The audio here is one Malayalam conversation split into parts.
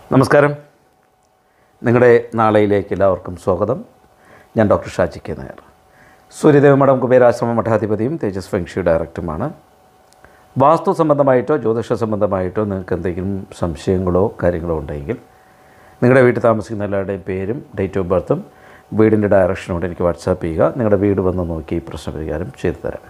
നമസ്കാരം നിങ്ങളുടെ നാളെയിലേക്ക് എല്ലാവർക്കും സ്വാഗതം ഞാൻ ഡോക്ടർ ഷാജി കെ നായർ സൂര്യദേവ മഠം കുബേരാശ്രമ മഠാധിപതിയും തേജസ് ഫെങ്ഷി ഡയറക്ടറുമാണ് വാസ്തു സംബന്ധമായിട്ടോ ജ്യോതിഷ സംബന്ധമായിട്ടോ നിങ്ങൾക്ക് എന്തെങ്കിലും സംശയങ്ങളോ കാര്യങ്ങളോ ഉണ്ടെങ്കിൽ നിങ്ങളുടെ വീട്ടിൽ താമസിക്കുന്ന എല്ലാവരുടെയും പേരും ഡേറ്റ് ഓഫ് ബർത്തും വീടിൻ്റെ ഡയറക്ഷനോട് എനിക്ക് വാട്സാപ്പ് ചെയ്യുക നിങ്ങളുടെ വീട് വന്ന് നോക്കി ഈ പ്രശ്നപരിഹാരം ചെയ്തു തരാം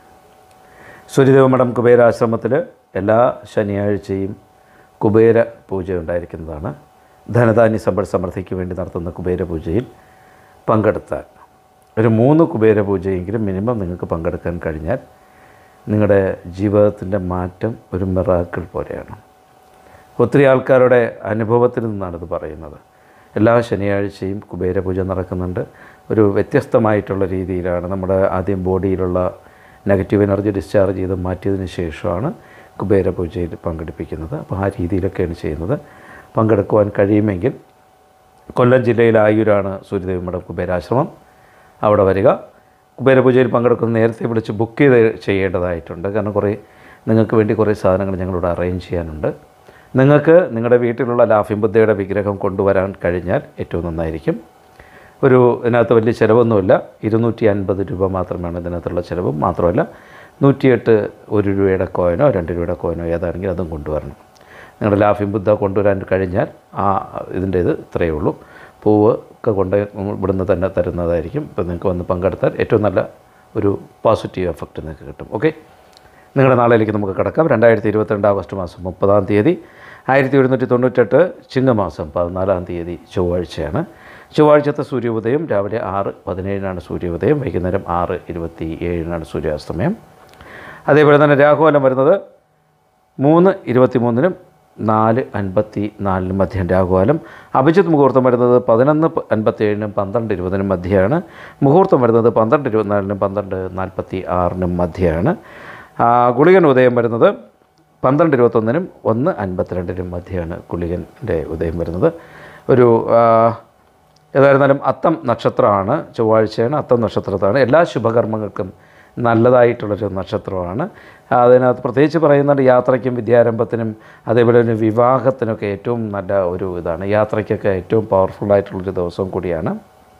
സൂര്യദേവ മഠം കുബേരാശ്രമത്തിൽ എല്ലാ ശനിയാഴ്ചയും കുബേര പൂജ ഉണ്ടായിരിക്കുന്നതാണ് ധനധാന്യ സമ്പൽ സമൃദ്ധിക്ക് വേണ്ടി നടത്തുന്ന കുബേര പൂജയിൽ പങ്കെടുത്താൽ ഒരു മൂന്ന് കുബേര പൂജയെങ്കിലും മിനിമം നിങ്ങൾക്ക് പങ്കെടുക്കാൻ കഴിഞ്ഞാൽ നിങ്ങളുടെ ജീവിതത്തിൻ്റെ മാറ്റം ഒരു മിറാക്കിൾ പോലെയാണ് ഒത്തിരി ആൾക്കാരുടെ അനുഭവത്തിൽ നിന്നാണിത് പറയുന്നത് എല്ലാ ശനിയാഴ്ചയും കുബേര പൂജ നടക്കുന്നുണ്ട് ഒരു വ്യത്യസ്തമായിട്ടുള്ള രീതിയിലാണ് നമ്മുടെ ആദ്യം ബോഡിയിലുള്ള നെഗറ്റീവ് എനർജി ഡിസ്ചാർജ് ചെയ്ത് മാറ്റിയതിന് ശേഷമാണ് കുബേര പൂജയിൽ പങ്കെടുപ്പിക്കുന്നത് അപ്പോൾ ആ രീതിയിലൊക്കെയാണ് ചെയ്യുന്നത് പങ്കെടുക്കുവാൻ കഴിയുമെങ്കിൽ കൊല്ലം ജില്ലയിൽ ആയൂരാണ് സൂര്യദേവി മഠം കുബേരാശ്രമം അവിടെ വരിക കുബേരപൂജയിൽ പങ്കെടുക്കുന്ന നേരത്തെ വിളിച്ച് ബുക്ക് ചെയ്ത് ചെയ്യേണ്ടതായിട്ടുണ്ട് കാരണം കുറേ നിങ്ങൾക്ക് വേണ്ടി കുറേ സാധനങ്ങൾ ഞങ്ങളിവിടെ അറേഞ്ച് ചെയ്യാനുണ്ട് നിങ്ങൾക്ക് നിങ്ങളുടെ വീട്ടിലുള്ള ലാഫിം ബുദ്ധയുടെ വിഗ്രഹം കൊണ്ടുവരാൻ കഴിഞ്ഞാൽ ഏറ്റവും നന്നായിരിക്കും ഒരു ഇതിനകത്ത് വലിയ ചിലവൊന്നുമില്ല ഇരുന്നൂറ്റി അൻപത് രൂപ മാത്രമാണ് ഇതിനകത്തുള്ള ചിലവ് മാത്രമല്ല നൂറ്റിയെട്ട് ഒരു രൂപയുടെ കോയിനോ രണ്ട് രൂപയുടെ കോയിനോ ഏതാണെങ്കിലും അതും കൊണ്ടുവരണം നിങ്ങളുടെ ലാഫിം ബുദ്ധ കൊണ്ടുവരാൻ കഴിഞ്ഞാൽ ആ ഇതിൻ്റെ ഇത് ഇത്രയേ ഉള്ളൂ പൂവ് ഒക്കെ കൊണ്ട് ഇവിടുന്ന് തന്നെ തരുന്നതായിരിക്കും ഇപ്പം നിങ്ങൾക്ക് വന്ന് പങ്കെടുത്താൽ ഏറ്റവും നല്ല ഒരു പോസിറ്റീവ് എഫക്റ്റ് നിങ്ങൾക്ക് കിട്ടും ഓക്കെ നിങ്ങളുടെ നാളിലേക്ക് നമുക്ക് കിടക്കാം രണ്ടായിരത്തി ഇരുപത്തിരണ്ട് ആഗസ്റ്റ് മാസം മുപ്പതാം തീയതി ആയിരത്തി ഒരുന്നൂറ്റി തൊണ്ണൂറ്റെട്ട് ചിങ്ങമാസം പതിനാലാം തീയതി ചൊവ്വാഴ്ചയാണ് ചൊവ്വാഴ്ചത്തെ സൂര്യോദയം രാവിലെ ആറ് പതിനേഴിനാണ് സൂര്യോദയം വൈകുന്നേരം ആറ് ഇരുപത്തി ഏഴിനാണ് സൂര്യാസ്തമയം അതേപോലെ തന്നെ രാഹുകാലം വരുന്നത് മൂന്ന് ഇരുപത്തി മൂന്നിനും നാല് അൻപത്തി നാലിനും മധ്യം രാഹുകാലം അഭിജിത്ത് മുഹൂർത്തം വരുന്നത് പതിനൊന്ന് അൻപത്തി ഏഴിനും പന്ത്രണ്ട് ഇരുപതിനും മധ്യയാണ് മുഹൂർത്തം വരുന്നത് പന്ത്രണ്ട് ഇരുപത്തിനാലിനും പന്ത്രണ്ട് നാൽപ്പത്തി ആറിനും മധ്യയാണ് ആ, ഗുളികൻ ഉദയം വരുന്നത് പന്ത്രണ്ട് ഇരുപത്തൊന്നിനും ഒന്ന് അൻപത്തിരണ്ടിനും മധ്യയാണ് ഗുളികൻ്റെ ഉദയം വരുന്നത് ഒരു ആ, ഏതായിരുന്നാലും അത്തം നക്ഷത്രമാണ് ചൊവ്വാഴ്ചയാണ് അത്തം നക്ഷത്രത്താണ് എല്ലാ ശുഭകർമ്മങ്ങൾക്കും നല്ലതായിട്ടുള്ളൊരു നക്ഷത്രമാണ് അതിനകത്ത് പ്രത്യേകിച്ച് പറയുന്നുണ്ട് യാത്രയ്ക്കും വിദ്യാരംഭത്തിനും അതേപോലെ തന്നെ വിവാഹത്തിനൊക്കെ ഏറ്റവും നല്ല ഒരു ഇതാണ് യാത്രയ്ക്കൊക്കെ ഏറ്റവും പവർഫുള്ളായിട്ടുള്ളൊരു ദിവസവും കൂടിയാണ്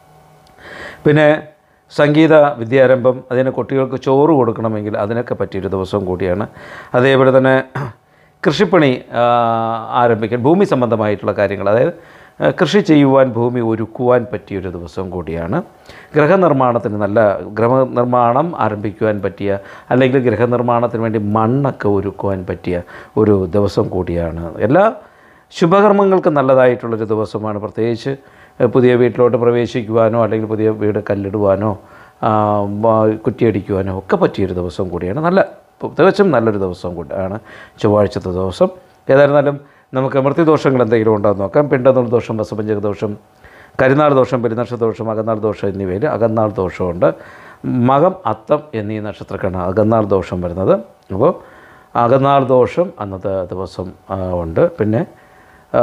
പിന്നെ സംഗീത വിദ്യാരംഭം അതിന് കുട്ടികൾക്ക് ചോറ് കൊടുക്കണമെങ്കിൽ അതിനൊക്കെ പറ്റിയൊരു ദിവസം കൂടിയാണ് അതേപോലെ തന്നെ കൃഷിപ്പണി ആ, ആരംഭിക്കാൻ ഭൂമി സംബന്ധമായിട്ടുള്ള കാര്യങ്ങൾ അതായത് ആ, കൃഷി ചെയ്യുവാൻ ഭൂമി ഒരുക്കുവാൻ പറ്റിയൊരു ദിവസം കൂടിയാണ് ഗൃഹനിർമ്മാണത്തിന് നല്ല ഗൃഹനിർമ്മാണം ആരംഭിക്കുവാൻ പറ്റിയ അല്ലെങ്കിൽ ഗൃഹനിർമ്മാണത്തിന് വേണ്ടി മണ്ണൊക്കെ ഒരുക്കുവാൻ പറ്റിയ ഒരു ദിവസം കൂടിയാണ് എല്ലാ ശുഭകർമ്മങ്ങൾക്ക് നല്ലതായിട്ടുള്ളൊരു ദിവസമാണ് പ്രത്യേകിച്ച് ഏഹ്, പുതിയ വീട്ടിലോട്ട് പ്രവേശിക്കുവാനോ അല്ലെങ്കിൽ പുതിയ വീട് കല്ലിടുവാനോ ആ, വ- കുറ്റിയടിക്കുവാനോ ഒക്കെ പറ്റിയൊരു ദിവസം കൂടിയാണ് നല്ല തികച്ചും നല്ലൊരു ദിവസം കൂടിയാണ് ചൊവ്വാഴ്ചത്തെ ദിവസം ഏതായിരുന്നാലും നമുക്ക് മൃത്യുദോഷങ്ങൾ എന്തെങ്കിലും ഉണ്ടോ എന്ന് നോക്കാം പിണ്ടനൂൽ ദോഷം വസപഞ്ചക ദോഷം കരിനാൾ ദോഷം പെരുനക്ഷ ദോഷം അകന്നാൾ ദോഷം എന്നിവയിൽ അകന്നാൾ ദോഷമുണ്ട് മകം അത്തം എന്നീ നക്ഷത്രക്കാണ് അകന്നാൾ ദോഷം വരുന്നത് അപ്പോൾ അകന്നാൾ ദോഷം അന്നത്തെ ദിവസം ആ, ഉണ്ട് പിന്നെ ആ,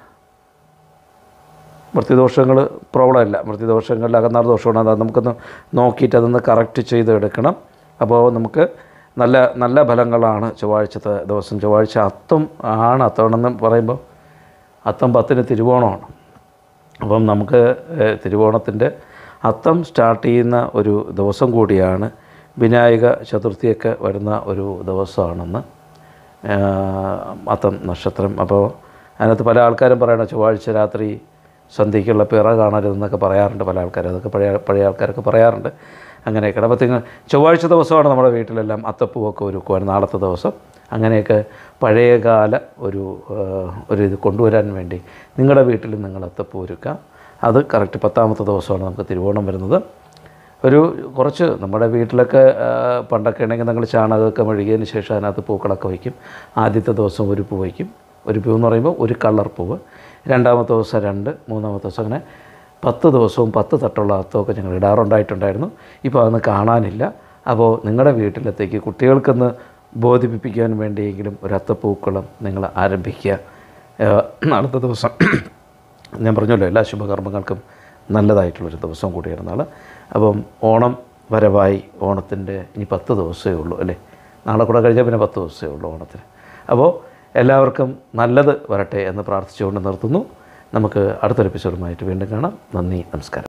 മൃത്യുദോഷങ്ങൾ പ്രോബ്ലം ഇല്ല മൃത്യുദോഷങ്ങളിൽ അകന്നാൾ ദോഷമാണ് അത് നമുക്കൊന്ന് നോക്കിയിട്ട് അതൊന്ന് കറക്റ്റ് ചെയ്ത് എടുക്കണം അപ്പോൾ നമുക്ക് നല്ല നല്ല ഫലങ്ങളാണ് ചൊവ്വാഴ്ചത്തെ ദിവസം ചൊവ്വാഴ്ച അത്തം ആണ് അത്തമാണെന്ന് പറയുമ്പോൾ അത്തം പത്തിന് തിരുവോണമാണ് അപ്പം നമുക്ക് ഏഹ്, തിരുവോണത്തിൻ്റെ അത്തം സ്റ്റാർട്ട് ചെയ്യുന്ന ഒരു ദിവസം കൂടിയാണ് വിനായക ചതുർത്ഥിയൊക്കെ വരുന്ന ഒരു ദിവസമാണെന്ന് ഏഹ്, അത്തം നക്ഷത്രം അപ്പോൾ അതിനകത്ത് പല ആൾക്കാരും പറയണം ചൊവ്വാഴ്ച രാത്രി സന്ധ്യയ്ക്കുള്ള പിറ കാണരുതെന്നൊക്കെ പറയാറുണ്ട് പല ആൾക്കാരും അതൊക്കെ പഴയ പഴയ ആൾക്കാരൊക്കെ പറയാറുണ്ട് അങ്ങനെയൊക്കെ അപ്പോൾ നിങ്ങൾ ചൊവ്വാഴ്ച ദിവസമാണ് നമ്മുടെ വീട്ടിലെല്ലാം അത്തപ്പൂവൊക്കെ ഒരുക്കുവാൻ നാളത്തെ ദിവസം അങ്ങനെയൊക്കെ പഴയകാല ഒരു ആ, ഒരു ഇത് കൊണ്ടുവരാൻ വേണ്ടി നിങ്ങളുടെ വീട്ടിൽ നിങ്ങൾ അത്തപ്പൂ ഒരുക്കുക അത് കറക്റ്റ് പത്താമത്തെ ദിവസമാണ് നമുക്ക് തിരുവോണം വരുന്നത് ഒരു കുറച്ച് നമ്മുടെ വീട്ടിലൊക്കെ ആ, പണ്ടൊക്കെ ഉണ്ടെങ്കിൽ നിങ്ങൾ ചാണകമൊക്കെ മെഴുകിയതിന് ശേഷം അതിനകത്ത് പൂക്കളൊക്കെ വയ്ക്കും ആദ്യത്തെ ദിവസം ഒരു പൂ വയ്ക്കും ഒരു പൂ എന്ന് പറയുമ്പോൾ ഒരു കളർ പൂവ് രണ്ടാമത്തെ ദിവസം രണ്ട് മൂന്നാമത്തെ ദിവസം അങ്ങനെ പത്ത് ദിവസവും പത്ത് തട്ടുള്ള അത്തമൊക്കെ ഞങ്ങൾ ഇടാറുണ്ടായിട്ടുണ്ടായിരുന്നു ഇപ്പോൾ അതൊന്നും കാണാനില്ല അപ്പോൾ നിങ്ങളുടെ വീട്ടിലത്തേക്ക് കുട്ടികൾക്കൊന്ന് ബോധിപ്പിക്കാൻ വേണ്ടിയെങ്കിലും ഒരു അത്തപ്പൂക്കളം നിങ്ങൾ ആരംഭിക്കുക ഏഹ് നാളത്തെ ദിവസം ഞാൻ പറഞ്ഞല്ലോ എല്ലാ ശുഭകർമ്മങ്ങൾക്കും നല്ലതായിട്ടുള്ളൊരു ദിവസം കൂടിയാണ് നാളെ അപ്പം ഓണം വരവായി ഓണത്തിൻ്റെ ഇനി പത്ത് ദിവസമേ ഉള്ളൂ അല്ലേ നാളെ കൂടെ കഴിഞ്ഞാൽ പിന്നെ പത്ത് ദിവസമേ ഉള്ളൂ ഓണത്തിന് അപ്പോൾ എല്ലാവർക്കും നല്ലത് വരട്ടെ എന്ന് പ്രാർത്ഥിച്ചുകൊണ്ട് നിർത്തുന്നു നമുക്ക് അടുത്തൊരു എപ്പിസോഡുമായിട്ട് വീണ്ടും കാണാം നന്ദി നമസ്കാരം